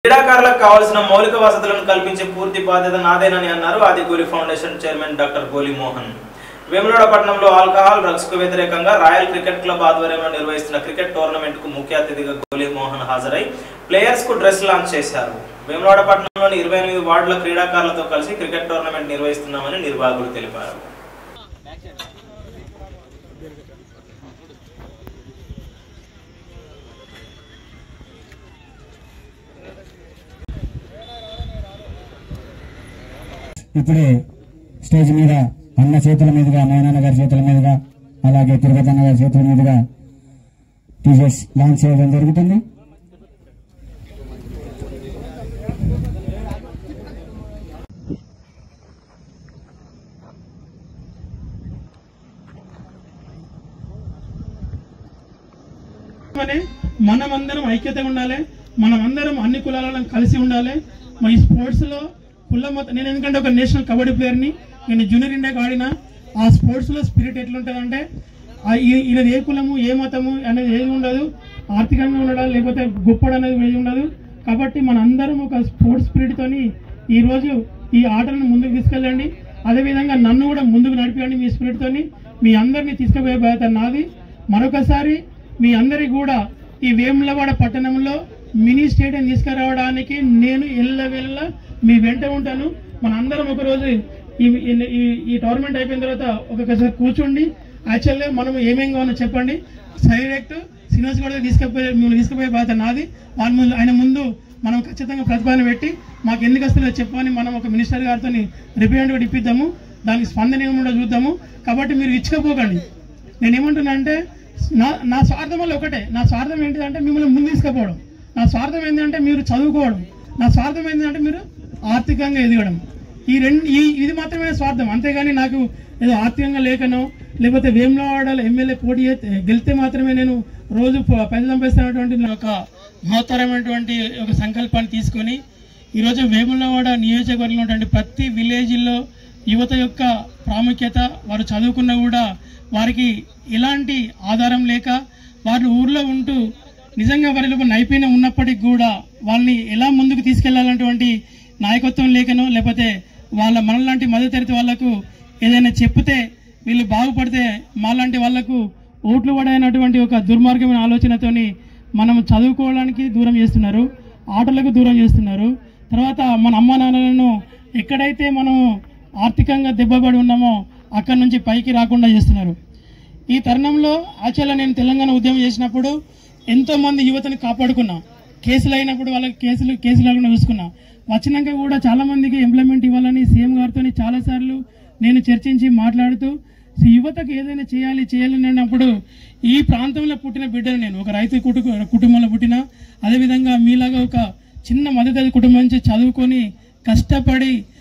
క్రీడాకారులకు కావాల్సిన మౌలిక వసతులను కల్పించే పూర్తి బాధ్యత నాదేనని అన్నారు ఆది గోలి ఫౌండేషన్ చైర్మన్ డాక్టర్ గోలి మోహన్ వేములవాడ పట్టణంలో ఆల్కహాల్ డ్రగ్స్ కు వ్యతిరేకంగా రాయల్ క్రికెట్ క్లబ్ ఆధ్వర్యంలో నిర్వహిస్తున్న క్రికెట్ టోర్నమెంట్ కు ముఖ్య అతిథిగా గోలి మోహన్ హాజరై ప్లేయర్స్ కు డ్రెస్ లాంచ్ చేశారు వేములవాడ పట్టణంలోని ఇరవై ఎనిమిది వార్డుల క్రీడాకారులతో కలిసి క్రికెట్ టోర్నమెంట్ నిర్వహిస్తున్నామని నిర్వాహకులు తెలిపారు ఇప్పుడే స్టేజ్ మీద అన్న చేతుల మీదుగా నాయనన్న గారి చేతుల మీదుగా అలాగే తిరుపతి అన్న గారి చేతుల మీదుగా టీషర్ట్స్ లాంచ్ చేయడం జరుగుతుంది అని మనమందరం ఐక్యతగా ఉండాలి మనమందరం అన్ని కులాలను కలిసి ఉండాలి మా ఈ స్పోర్ట్స్ లో కుల మొత్తం నేను ఎందుకంటే ఒక నేషనల్ కబడ్డీ ప్లేయర్ని నేను జూనియర్ ఇండియాకి ఆడిన ఆ స్పోర్ట్స్ లో స్పిరిట్ ఎట్లుంటుందంటే ఆ ఈ- ఈయన ఏ కులము ఏ మతము అనేది ఏది ఉండదు ఆర్థికంగా ఉండడం లేకపోతే గొప్పడు అనేది ఏది ఉండదు కాబట్టి మనందరం ఒక స్పోర్ట్స్ స్పిరిట్ తోని ఈ రోజు ఈ ఆటలను ముందుకు తీసుకెళ్ళండి అదేవిధంగా నన్ను కూడా ముందుకు నడిపండి మీ స్పిరిట్ తోని మీ అందరినీ తీసుకుపోయే బాధ్యత నాది మరొకసారి మీ అందరికి కూడా ఈ వేములవాడ పట్టణంలో మినీ స్టేడియం తీసుకురావడానికి నేను ఎల్లవెల్ల మీ వెంట ఉంటాను మన అందరం ఒకరోజు ఈ ఈ- ఈ- ఈ టోర్నమెంట్ అయిపోయిన తర్వాత ఒకసారి కూర్చోండి యాక్చువల్గా మనం ఏమేం కావాలో చెప్పండి డైరెక్ట్ శ్రీనివాస్ గౌడ్ తీసుకుపోయే మిమ్మల్ని తీసుకుపోయే బాధ్యత నాది వాళ్ళ ముందు ఆయన ముందు మనం ఖచ్చితంగా ప్రతిపాదన పెట్టి మాకు ఎందుకు వస్తుందో చెప్పని మనం ఒక మినిస్టర్ గారితో రిప్రజెంట్ కూడా ఇప్పిద్దాము దానికి స్పందన ఏముండో చూద్దాము కాబట్టి మీరు ఇచ్చుకోపోకండి నేను ఏమంటున్నా అంటే నా నా స్వార్థం వల్ల ఒకటే నా స్వార్థం ఏంటిదంటే మిమ్మల్ని ముందు తీసుకుపోవడం నా స్వార్థం ఏంటంటే మీరు చదువుకోవడం నా స్వార్థం ఏంటంటే మీరు ఆర్థికంగా ఎదగడం ఈ రెండు ఈ ఇది మాత్రమే స్వార్థం అంతేగాని నాకు ఏదో ఆర్థికంగా లేకనో లేకపోతే వేములవాడలో ఎమ్మెల్యే పోటీ చేస్తే గెలిస్తే మాత్రమే నేను రోజు ప- పైసలు సంపాదిస్తున్నటువంటి ఒక మహత్తరమైనటువంటి ఒక సంకల్పాన్ని తీసుకొని ఈరోజు వేములవాడ నియోజకవర్గంలో ఉన్నటువంటి ప్రతి విలేజ్లో యువత యొక్క ప్రాముఖ్యత వారు చదువుకున్నా కూడా వారికి ఎలాంటి ఆధారం లేక వారు ఊర్లో ఉంటూ నిజంగా వారి లోపల నైపుణ్యం ఉన్నప్పటికీ కూడా వాళ్ళని ఎలా ముందుకు తీసుకెళ్లాలన్నటువంటి నాయకత్వం లేకనో లేకపోతే వాళ్ళ మనలాంటి మధ్యతరగతి వాళ్లకు ఏదైనా చెప్తే వీళ్ళు బాగుపడితే మాలాంటి వాళ్లకు ఓట్లు పడైనటువంటి ఒక దుర్మార్గమైన ఆలోచనతోని మనం చదువుకోవడానికి దూరం చేస్తున్నారు ఆటలకు దూరం చేస్తున్నారు తర్వాత మన అమ్మ నాన్నలను ఎక్కడైతే మనం ఆర్థికంగా దెబ్బపడి ఉన్నామో అక్కడి నుంచి పైకి రాకుండా చేస్తున్నారు ఈ తరుణంలో యాక్చువల్గా నేను తెలంగాణ ఉద్యమం చేసినప్పుడు ఎంతో మంది యువతని కాపాడుకున్నా కేసులు అయినప్పుడు వాళ్ళకి కేసులు కేసులు లేకుండా చూసుకున్నా వచ్చినాక కూడా చాలా మందికి ఎంప్లాయ్మెంట్ ఇవ్వాలని సీఎం గారితో చాలా సార్లు నేను చర్చించి మాట్లాడుతూ సో యువతకు ఏదైనా చేయాలి చేయాలని అన్నప్పుడు ఈ ప్రాంతంలో పుట్టిన బిడ్డను నేను ఒక రైతు కుటు కుటుంబంలో పుట్టిన అదేవిధంగా మీలాగా ఒక చిన్న మధ్యతరగతి కుటుంబం నుంచి చదువుకొని కష్టపడి